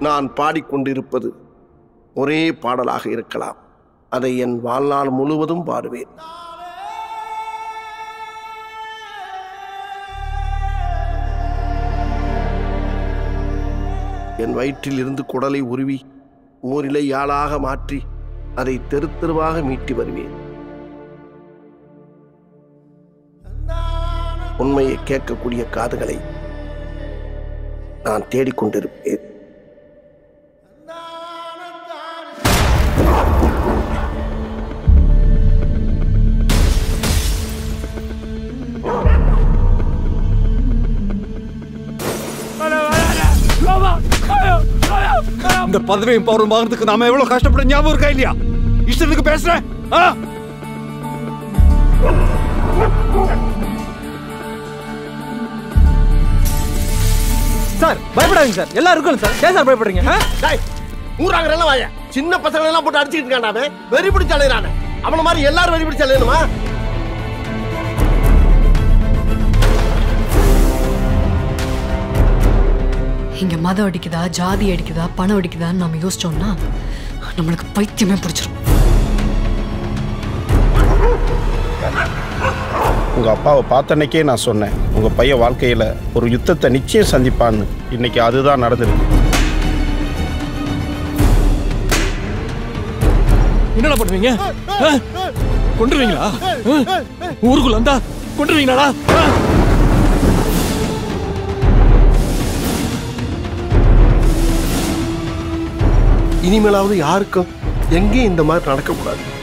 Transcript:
நான் பாடிக்கொண்டிருப்பது ஒரே பாடலாக இருக்கலாம் அதை என் வாழ்நாள் முழுவதும் பாடுவேன் என் வயிற்றில் இருந்து குடலை உருவி ஓரிலை யாழாக மாற்றி அதை தெரு தெருவாக மீட்டி வருவேன் உண்மையை கேட்கக்கூடிய காதுகளை நான் தேடிக்கொண்டிருப்பேன் இந்த பதவியும் பவரும் வாங்குறதுக்கு நாம எவ்வளவு கஷ்டப்பட ஞாபகம் இருக்கா இல்லையா இஷ்டத்துக்கு பேசுறேன் ஆ? சார் பயப்படாதீங்க சார் எல்லாம் இருக்கும் சார் ஏன் சார் பயப்படுறீங்க ஆ? டேய், ஊராங்கிறெல்லாம் வாய சின்ன பசங்களை எல்லாம் போட்டு அடிச்சுக்கிட்டு இருக்காண்டாமே வெறி பிடிச்ச அலையிறானே அவன மாதிரி எல்லாரும் வெறி பிடிச்ச அலையணுமா இங்க மதம் அடிக்குதா ஜாதி அடிக்குதா பணம் அடிக்குதான்னு நம்ம யோசிச்சோம்னா நம்மளுக்கு பைத்தியமே பிடிச்சிரும் உங்க அப்பாவை பார்த்த அன்னைக்கே நான் சொன்னேன் உங்க பையன் வாழ்க்கையில ஒரு யுத்தத்தை நிச்சயம் சந்திப்பான்னு இன்னைக்கு அதுதான் நடந்திருக்கு என்னடா பண்ணுவீங்க ஆ? கொண்டுருவீங்களா ஆ? ஊருக்குள்ள வந்தா கொண்டுருவீங்களாடா ஆ? இனிமேலாவது யாருக்கும் எங்கேயும் இந்த மாதிரி நடக்கக்கூடாது